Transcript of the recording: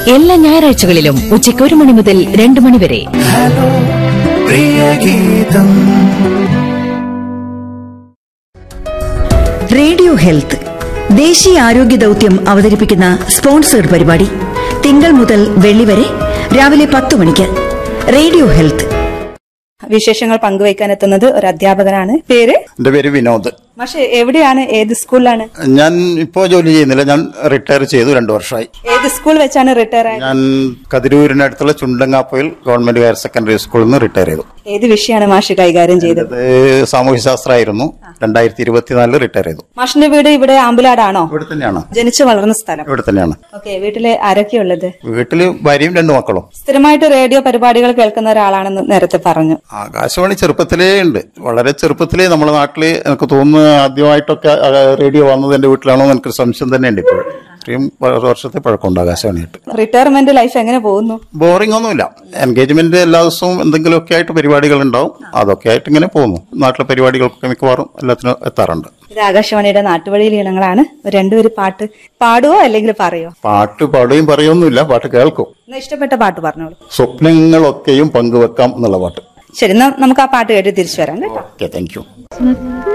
എല്ലാ ഞായറാഴ്ചകളിലും ഉച്ചയ്ക്ക് ഒരു മണി മുതൽ രണ്ട് മണി വരെ ഹലോ പ്രിയ ഗീതം റേഡിയോ ഹെൽത്ത് ദേശീയ ആരോഗ്യ ദൗത്യം അവതരിപ്പിക്കുന്ന സ്പോൺസേഡ് പരിപാടി തിങ്കൾ മുതൽ വെള്ളി വരെ രാവിലെ പത്ത് മണിക്ക് റേഡിയോ ഹെൽത്ത് വിശേഷങ്ങൾ പങ്കുവയ്ക്കാൻ എത്തുന്നത് ഒരു അധ്യാപകനാണ് പേര് എന്റെ പേര് വിനോദ് പക്ഷെ എവിടെയാണ് ഏത് സ്കൂളിലാണ് ഞാൻ ഇപ്പോ ജോലി ചെയ്യുന്നില്ല ഞാൻ റിട്ടയർ ചെയ്തു രണ്ടു വർഷമായി ഏത് സ്കൂൾ വെച്ചാണ് റിട്ടയർ ആയത് ഞാൻ കതിരൂരിനടുത്തുള്ള ചുണ്ടങ്ങാപ്പയിൽ ഗവൺമെന്റ് ഹയർ സെക്കൻഡറി സ്കൂളിൽ നിന്ന് റിട്ടയർ ചെയ്തു ഏത് വിഷയമാണ് മാഷ് കൈകാര്യം ചെയ്തത് അത് സാമൂഹ്യ ശാസ്ത്രമായിരുന്നു രണ്ടായിരത്തി ഇരുപത്തിനാലിൽ റിട്ടയർ ചെയ്തു മാഷിന്റെ വീട് ഇവിടെ ആമ്പുലാടാണോ ഇവിടെ തന്നെയാണ് ജനിച്ചു വളർന്ന സ്ഥലം ഇവിടെ തന്നെയാണ് ഓക്കെ വീട്ടിലെ ആരൊക്കെയുള്ളത് വീട്ടില് ഭാര്യയും രണ്ടു മക്കളും സ്ഥിരമായിട്ട് റേഡിയോ പരിപാടികൾ കേൾക്കുന്ന ഒരാളാണെന്ന് നേരത്തെ പറഞ്ഞു ആകാശവാണി ചെറുപ്പത്തിലേ ഉണ്ട് വളരെ ചെറുപ്പത്തിലേ നമ്മുടെ നാട്ടില് എനിക്ക് തോന്നുന്നു ആദ്യമായിട്ടൊക്കെ ആ, റേഡിയോ വന്നത് എന്റെ വീട്ടിലാണോ എന്ന് എനിക്കൊരു സംശയം തന്നെ ഉണ്ട് ഇപ്പോൾ ഇത്രയും വർഷത്തെ പഴക്കമുണ്ട് ആകാശവാണിയായിട്ട് റിട്ടയർമെന്റ് ലൈഫ് എങ്ങനെ പോകുന്നു ബോറിംഗ് ഒന്നുമില്ല എൻഗേജ്മെന്റ് എല്ലാ ദിവസവും എന്തെങ്കിലുമൊക്കെ ആയിട്ട് പരിപാടികൾ ഉണ്ടാവും അതൊക്കെ ആയിട്ട് ഇങ്ങനെ പോകുന്നു നാട്ടിലെ പരിപാടികൾക്കൊക്കെ മിക്കവാറും എല്ലാത്തിനും എത്താറുണ്ട് ഇത് ആകാശവാണിയുടെ നാട്ടുവഴിയിൽ ഇനങ്ങളാണ് രണ്ടുപേര് പാട്ട് പാടുവോ അല്ലെങ്കിൽ പറയോ പാട്ട് പാടുകയും പറയൊന്നുമില്ല പാട്ട് കേൾക്കും എന്നാ ഇഷ്ടപ്പെട്ട പാട്ട് പറഞ്ഞോളൂ സ്വപ്നങ്ങളൊക്കെയും പങ്കുവെക്കാം എന്നുള്ള പാട്ട് ശരി എന്നാ നമുക്ക് ആ പാട്ട് കേട്ട് തിരിച്ചു വരാം കേട്ടോ ഓക്കെ താങ്ക് യു സ്വപ്ന